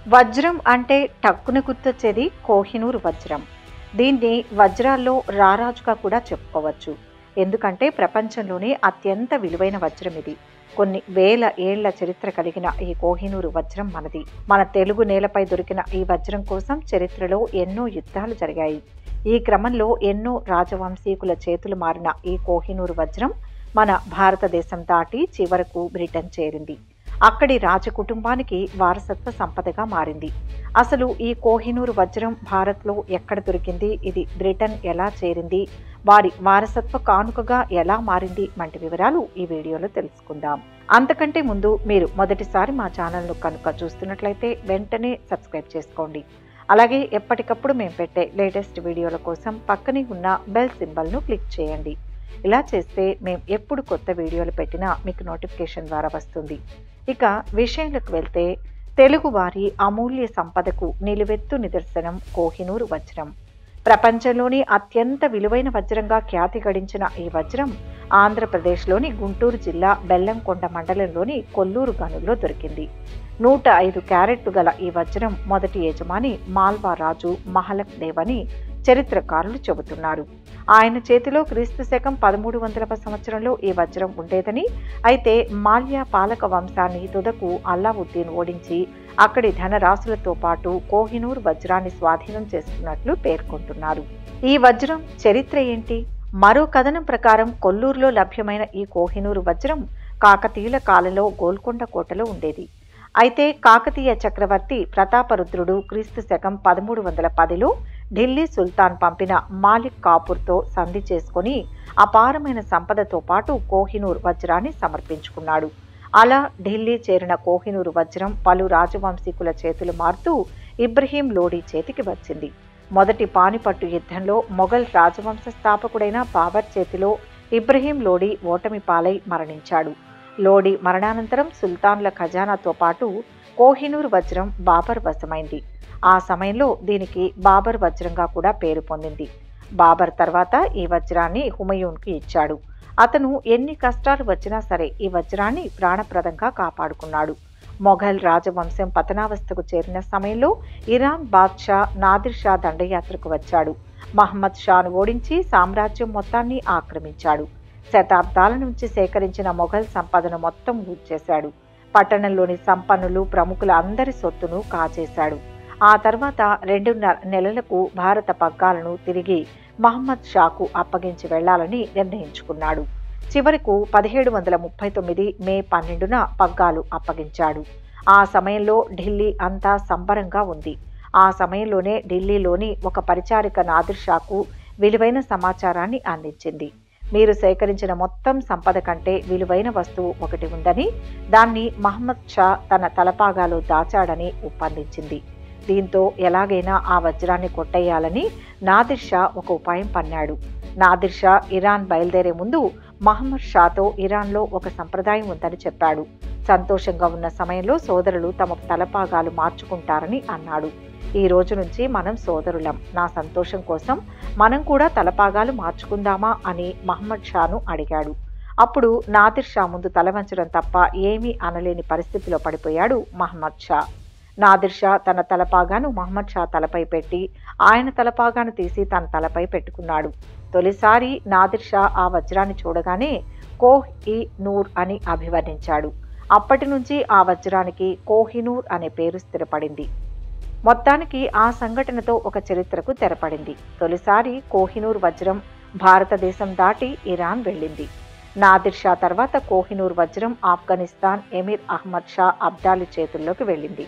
వజ్రం అంటే టక్కున గుర్తొచ్చేది కోహినూరు వజ్రం దీన్ని వజ్రాల్లో రారాజుగా కూడా చెప్పుకోవచ్చు ఎందుకంటే ప్రపంచంలోనే అత్యంత విలువైన వజ్రం ఇది కొన్ని వేల ఏళ్ల చరిత్ర కలిగిన ఈ కోహినూరు వజ్రం మనది మన తెలుగు నేలపై దొరికిన ఈ వజ్రం కోసం చరిత్రలో ఎన్నో యుద్ధాలు జరిగాయి ఈ క్రమంలో ఎన్నో రాజవంశీకుల చేతులు మారిన ఈ కోహినూరు వజ్రం మన భారతదేశం దాటి చివరకు బ్రిటన్ చేరింది అక్కడి రాజకుటుంబానికి వారసత్వ సంపదగా మారింది అసలు ఈ కోహినూరు వజ్రం భారత్లో ఎక్కడ దొరికింది ఇది బ్రిటన్ ఎలా చేరింది వారి వారసత్వ కానుకగా ఎలా మారింది వంటి వివరాలు ఈ వీడియోలో తెలుసుకుందాం అంతకంటే ముందు మీరు మొదటిసారి మా ఛానల్ను కనుక చూస్తున్నట్లయితే వెంటనే సబ్స్క్రైబ్ చేసుకోండి అలాగే ఎప్పటికప్పుడు మేము పెట్టే లేటెస్ట్ వీడియోల కోసం పక్కనే ఉన్న బెల్ సింబల్ను క్లిక్ చేయండి ఇలా చేస్తే మేము ఎప్పుడు కొత్త వీడియోలు పెట్టినా మీకు నోటిఫికేషన్ ద్వారా వస్తుంది ఇక విషయంలోకి వెళ్తే తెలుగువారి అమూల్య సంపదకు నిలువెత్తు నిదర్శనం కోహినూరు వజ్రం ప్రపంచంలోని అత్యంత విలువైన వజ్రంగా ఖ్యాతి గడించిన ఈ వజ్రం ఆంధ్రప్రదేశ్లోని గుంటూరు జిల్లా బెల్లంకొండ మండలంలోని కొల్లూరు గనుల్లో దొరికింది నూట ఐదు క్యారెట్లు గల ఈ వజ్రం మొదటి యజమాని మాల్వా రాజు మహలక్ దేవని చరిత్రకారులు చెబుతున్నారు ఆయన చేతిలో క్రీస్తు శకం పదమూడు వందల సంవత్సరంలో ఈ వజ్రం ఉండేదని అయితే మాల్యా పాలక వంశాన్ని తుదకు అల్లావుద్దీన్ ఓడించి అక్కడి ధనరాశులతో పాటు కోహినూర్ వజ్రాన్ని స్వాధీనం చేసుకున్నట్లు పేర్కొంటున్నారు ఈ వజ్రం చరిత్ర ఏంటి మరో కథనం ప్రకారం కొల్లూరులో లభ్యమైన ఈ కోహినూరు వజ్రం కాకతీయుల కాలంలో గోల్కొండ కోటలో ఉండేది అయితే కాకతీయ చక్రవర్తి ప్రతాపరుద్రుడు క్రీస్తు శకం పదమూడు వందల పదిలో ఢిల్లీ సుల్తాన్ పంపిన మాలిక్ కాపూర్తో సంధి చేసుకుని అపారమైన సంపదతో పాటు కోహినూర్ వజ్రాన్ని సమర్పించుకున్నాడు అలా ఢిల్లీ చేరిన కోహినూరు వజ్రం పలు రాజవంశీకుల చేతులు మారుతూ ఇబ్రహీం లోడీ చేతికి వచ్చింది మొదటి పానిపట్టు యుద్ధంలో మొఘల్ రాజవంశ స్థాపకుడైన బాబర్ చేతిలో ఇబ్రహీం లోడీ ఓటమి పాలై మరణించాడు లోడీ మరణానంతరం సుల్తాన్ల ఖజానాతో పాటు కోహినూర్ వజ్రం బాబర్ వశమైంది ఆ సమయంలో దీనికి బాబర్ వజ్రంగా కూడా పేరు పొందింది బాబర్ తర్వాత ఈ వజ్రాన్ని హుమయూన్కి ఇచ్చాడు అతను ఎన్ని కష్టాలు వచ్చినా సరే ఈ వజ్రాన్ని ప్రాణప్రదంగా కాపాడుకున్నాడు మొఘల్ రాజవంశం పతనావస్థకు చేరిన సమయంలో ఇరాన్ బాద్షా నాదిర్ షా దండయాత్రకు వచ్చాడు మహమ్మద్ షాను ఓడించి సామ్రాజ్యం మొత్తాన్ని ఆక్రమించాడు శతాబ్దాల నుంచి సేకరించిన మొఘల్ సంపదను మొత్తం ఊడ్చేశాడు పట్టణంలోని సంపన్నులు ప్రముఖుల అందరి సొత్తును కాజేశాడు ఆ తర్వాత రెండు నెలలకు భారత పగ్గాలను తిరిగి మహమ్మద్ షాకు అప్పగించి వెళ్లాలని నిర్ణయించుకున్నాడు చివరకు పదిహేడు వందల ముప్పై తొమ్మిది మే పన్నెండున పగ్గాలు అప్పగించాడు ఆ సమయంలో ఢిల్లీ అంతా సంబరంగా ఉంది ఆ సమయంలోనే ఢిల్లీలోని ఒక పరిచారిక నాదిర్ షాకు విలువైన సమాచారాన్ని అందించింది మీరు సేకరించిన మొత్తం సంపద కంటే విలువైన వస్తువు ఒకటి ఉందని దాన్ని మహమ్మద్ షా తన తలపాగాలో దాచాడని ఒప్పందించింది దీంతో ఎలాగైనా ఆ వజ్రాన్ని కొట్టేయాలని నాదిర్ షా ఒక ఉపాయం పన్నాడు నాదిర్ షా ఇరాన్ బయలుదేరే ముందు మహమ్మద్ షాతో ఇరాన్లో ఒక సంప్రదాయం ఉందని చెప్పాడు సంతోషంగా ఉన్న సమయంలో సోదరులు తమ తలపాగాలు మార్చుకుంటారని అన్నాడు ఈ రోజు నుంచి మనం సోదరులం నా సంతోషం కోసం మనం కూడా తలపాగాలు మార్చుకుందామా అని మహమ్మద్ షాను అడిగాడు అప్పుడు నాదిర్ షా ముందు తల వంచడం తప్ప ఏమీ అనలేని పరిస్థితిలో పడిపోయాడు మహమ్మద్ షా నాదిర్ షా తన తలపాగాను మహమ్మద్ షా తలపై పెట్టి ఆయన తలపాగాను తీసి తన తలపై పెట్టుకున్నాడు తొలిసారి నాదిర్ షా ఆ వజ్రాన్ని చూడగానే కోహ్ ఈ నూర్ అని అభివర్ణించాడు అప్పటి నుంచి ఆ వజ్రానికి కోహినూర్ అనే పేరు స్థిరపడింది మొత్తానికి ఆ సంఘటనతో ఒక చరిత్రకు తెరపడింది తొలిసారి కోహినూర్ వజ్రం భారతదేశం దాటి ఇరాన్ వెళ్ళింది నాదిర్ షా తర్వాత కోహినూర్ వజ్రం ఆఫ్ఘనిస్తాన్ ఎమీర్ అహ్మద్ షా అబ్దాలి చేతుల్లోకి వెళ్ళింది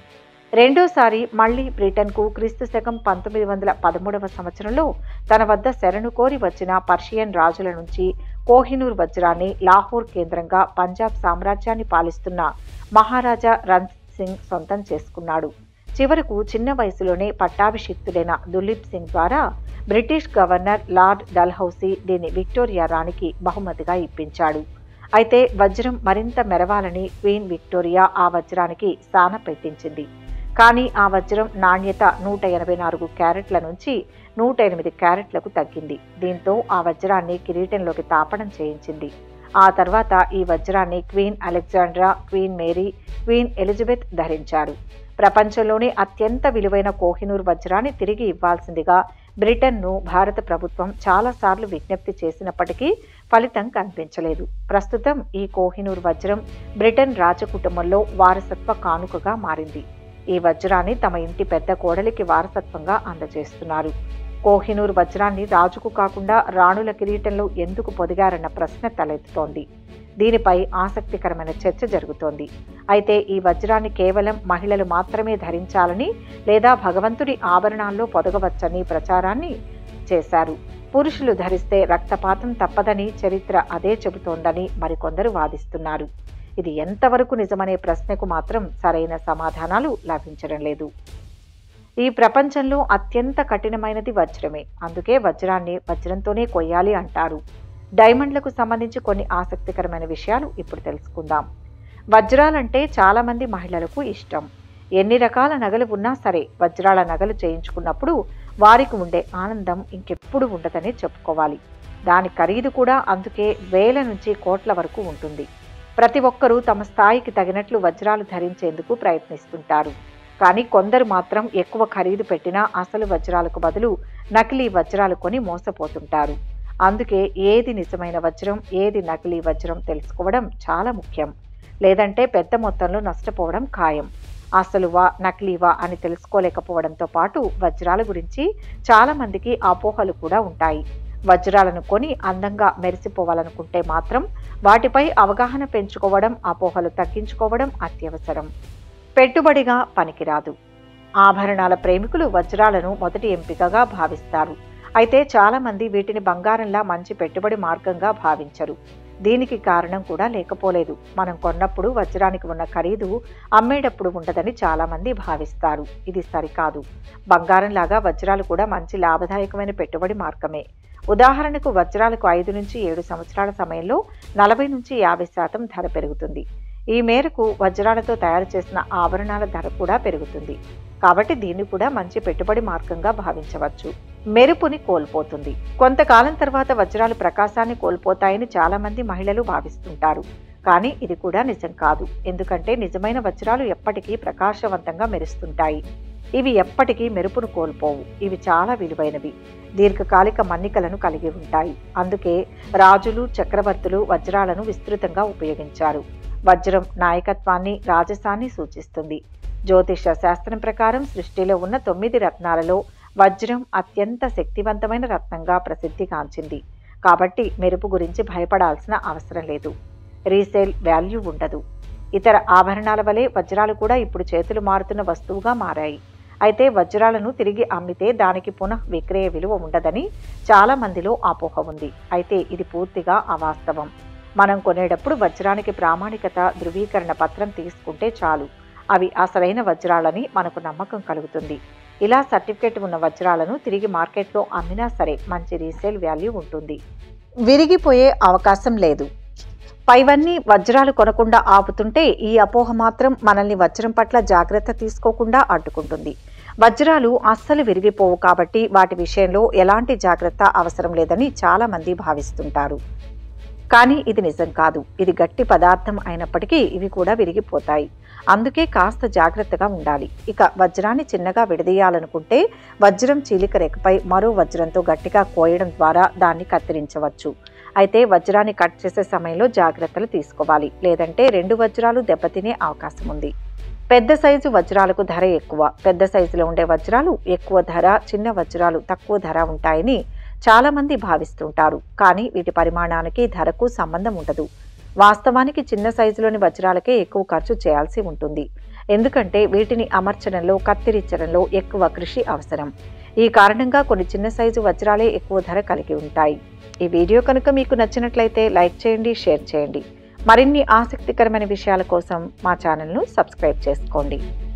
రెండోసారి మళ్లీ బ్రిటన్కు క్రీస్తు శకం పంతొమ్మిది వందల పదమూడవ సంవత్సరంలో తన వద్ద శరణు కోరి వచ్చిన పర్షియన్ రాజుల నుంచి కోహినూర్ వజ్రాన్ని లాహోర్ కేంద్రంగా పంజాబ్ సామ్రాజ్యాన్ని పాలిస్తున్న మహారాజా రణ్జిత్ సింగ్ సొంతం చేసుకున్నాడు చివరకు చిన్న వయసులోనే పట్టాభిషిక్తుడైన దులీప్ సింగ్ ద్వారా బ్రిటిష్ గవర్నర్ లార్డ్ డల్హౌసీ దీన్ని విక్టోరియా రాణికి బహుమతిగా ఇప్పించాడు అయితే వజ్రం మరింత మెరవాలని క్వీన్ విక్టోరియా ఆ వజ్రానికి స్థాన పెట్టించింది కానీ ఆ వజ్రం నాణ్యత నూట ఎనభై నాలుగు క్యారెట్ల నుంచి నూట ఎనిమిది క్యారెట్లకు తగ్గింది దీంతో ఆ వజ్రాన్ని కిరీటంలోకి తాపడం చేయించింది ఆ తర్వాత ఈ వజ్రాన్ని queen Alexandra queen Mary queen Elizabeth ధరించారు ప్రపంచంలోనే అత్యంత విలువైన కోహినూర్ వజ్రాన్ని తిరిగి ఇవ్వాల్సిందిగా బ్రిటన్ను భారత ప్రభుత్వం చాలాసార్లు విజ్ఞప్తి చేసినప్పటికీ ఫలితం కనిపించలేదు ప్రస్తుతం ఈ కోహినూర్ వజ్రం బ్రిటన్ రాజకుటుంబంలో వారసత్వ కానుకగా మారింది ఈ వజ్రాన్ని తమ ఇంటి పెద్ద కోడలికి వారసత్వంగా అందజేస్తున్నారు కోహినూర్ వజ్రాన్ని రాజుకు కాకుండా రాణుల కిరీటంలో ఎందుకు పొదిగారన్న ప్రశ్న తలెత్తుతోంది దీనిపై ఆసక్తికరమైన చర్చ జరుగుతోంది అయితే ఈ వజ్రాన్ని కేవలం మహిళలు మాత్రమే ధరించాలని లేదా భగవంతుడి ఆభరణాల్లో పొదగవచ్చని ప్రచారాన్ని చేశారు పురుషులు ధరిస్తే రక్తపాతం తప్పదని చరిత్ర అదే చెబుతోందని మరికొందరు వాదిస్తున్నారు ఇది ఎంతవరకు నిజమనే ప్రశ్నకు మాత్రం సరైన సమాధానాలు లభించడం లేదు ఈ ప్రపంచంలో అత్యంత కఠినమైనది వజ్రమే అందుకే వజ్రాన్ని వజ్రంతోనే కొయ్యాలి అంటారు డైమండ్లకు సంబంధించి కొన్ని ఆసక్తికరమైన విషయాలు ఇప్పుడు తెలుసుకుందాం వజ్రాలంటే చాలామంది మహిళలకు ఇష్టం ఎన్ని రకాల నగలు ఉన్నా సరే వజ్రాల నగలు చేయించుకున్నప్పుడు వారికి ఉండే ఆనందం ఇంకెప్పుడు ఉండదని చెప్పుకోవాలి దాని ఖరీదు కూడా అందుకే వేల నుంచి కోట్ల వరకు ఉంటుంది ప్రతి ఒక్కరూ తమ స్థాయికి తగినట్లు వజ్రాలు ధరించేందుకు ప్రయత్నిస్తుంటారు కానీ కొందరు మాత్రం ఎక్కువ ఖరీదు పెట్టినా అసలు వజ్రాలకు బదులు నకిలీ వజ్రాలు కొని మోసపోతుంటారు అందుకే ఏది నిజమైన వజ్రం ఏది నకిలీ వజ్రం తెలుసుకోవడం చాలా ముఖ్యం లేదంటే పెద్ద మొత్తంలో నష్టపోవడం ఖాయం అసలువా నకిలీవా అని తెలుసుకోలేకపోవడంతో పాటు వజ్రాల గురించి చాలా మందికి అపోహలు కూడా ఉంటాయి వజ్రాలను కొని అందంగా మెరిసిపోవాలనుకుంటే మాత్రం వాటిపై అవగాహన పెంచుకోవడం అపోహలు తగ్గించుకోవడం అత్యవసరం పెట్టుబడిగా పనికిరాదు ఆభరణాల ప్రేమికులు వజ్రాలను మొదటి ఎంపికగా భావిస్తారు అయితే చాలామంది వీటిని బంగారంలా మంచి పెట్టుబడి మార్గంగా భావించరు దీనికి కారణం కూడా లేకపోలేదు మనం కొన్నప్పుడు వజ్రానికి ఉన్న ఖరీదు అమ్మేటప్పుడు ఉండదని చాలామంది భావిస్తారు ఇది సరికాదు బంగారంలాగా వజ్రాలు కూడా మంచి లాభదాయకమైన పెట్టుబడి మార్గమే ఉదాహరణకు వజ్రాలకు ఐదు నుంచి ఏడు సంవత్సరాల సమయంలో నలభై నుంచి యాభై శాతం ధర పెరుగుతుంది ఈ మేరకు వజ్రాలతో తయారు చేసిన ఆభరణాల ధర కూడా పెరుగుతుంది కాబట్టి దీన్ని కూడా మంచి పెట్టుబడి మార్గంగా భావించవచ్చు మెరుపుని కోల్పోతుంది కొంతకాలం తర్వాత వజ్రాలు ప్రకాశాన్ని కోల్పోతాయని చాలామంది మహిళలు భావిస్తుంటారు కానీ ఇది కూడా నిజం కాదు ఎందుకంటే నిజమైన వజ్రాలు ఎప్పటికీ ప్రకాశవంతంగా మెరుస్తుంటాయి ఇవి ఎప్పటికీ మెరుపును కోల్పోవు ఇవి చాలా విలువైనవి దీర్ఘకాలిక మన్నికలను కలిగి ఉంటాయి అందుకే రాజులు చక్రవర్తులు వజ్రాలను విస్తృతంగా ఉపయోగించారు వజ్రం నాయకత్వాన్ని రాజసాన్ని సూచిస్తుంది జ్యోతిష శాస్త్రం ప్రకారం సృష్టిలో ఉన్న తొమ్మిది రత్నాలలో వజ్రం అత్యంత శక్తివంతమైన రత్నంగా ప్రసిద్ధిగాంచింది కాబట్టి మెరుపు గురించి భయపడాల్సిన అవసరం లేదు రీసేల్ వాల్యూ ఉండదు ఇతర ఆభరణాల వలె వజ్రాలు కూడా ఇప్పుడు చేతులు మారుతున్న వస్తువుగా మారాయి అయితే వజ్రాలను తిరిగి అమ్మితే దానికి పునః విక్రయ విలువ ఉండదని చాలా మందిలో అపోహ ఉంది అయితే ఇది పూర్తిగా అవాస్తవం మనం కొనేటప్పుడు వజ్రానికి ప్రామాణికత ధృవీకరణ పత్రం తీసుకుంటే చాలు అవి అసలైన వజ్రాలని మనకు నమ్మకం కలుగుతుంది ఇలా సర్టిఫికేట్ ఉన్న వజ్రాలను తిరిగి మార్కెట్లో అమ్మినా సరే మంచి రీసేల్ వాల్యూ ఉంటుంది విరిగిపోయే అవకాశం లేదు పైవన్నీ వజ్రాలు కొనకుండా ఆపుతుంటే ఈ అపోహ మాత్రం మనల్ని వజ్రం పట్ల జాగ్రత్త తీసుకోకుండా అడ్డుకుంటుంది వజ్రాలు అస్సలు విరిగిపోవు కాబట్టి వాటి విషయంలో ఎలాంటి జాగ్రత్త అవసరం లేదని చాలా మంది భావిస్తుంటారు కానీ ఇది నిజం కాదు ఇది గట్టి పదార్థం అయినప్పటికీ ఇవి కూడా విరిగిపోతాయి అందుకే కాస్త జాగ్రత్తగా ఉండాలి ఇక వజ్రాన్ని చిన్నగా విడదీయాలనుకుంటే వజ్రం చీలిక రేఖపై మరో వజ్రంతో గట్టిగా కోయడం ద్వారా దాన్ని కత్తిరించవచ్చు అయితే వజ్రాన్ని కట్ చేసే సమయంలో జాగ్రత్తలు తీసుకోవాలి లేదంటే రెండు వజ్రాలు దెబ్బతినే అవకాశం ఉంది పెద్ద సైజు వజ్రాలకు ధర ఎక్కువ పెద్ద సైజులో ఉండే వజ్రాలు ఎక్కువ ధర చిన్న వజ్రాలు తక్కువ ధర ఉంటాయని చాలామంది భావిస్తుంటారు కానీ వీటి పరిమాణానికి ధరకు సంబంధం ఉండదు వాస్తవానికి చిన్న సైజులోని వజ్రాలకే ఎక్కువ ఖర్చు చేయాల్సి ఉంటుంది ఎందుకంటే వీటిని అమర్చడంలో కత్తిరించడంలో ఎక్కువ కృషి అవసరం ఈ కారణంగా కొన్ని చిన్న సైజు వజ్రాలే ఎక్కువ ధర కలిగి ఉంటాయి ఈ వీడియో కనుక మీకు నచ్చినట్లయితే లైక్ చేయండి షేర్ చేయండి మరిన్ని ఆసక్తికరమైన విషయాల కోసం మా ఛానల్ను సబ్స్క్రైబ్ చేసుకోండి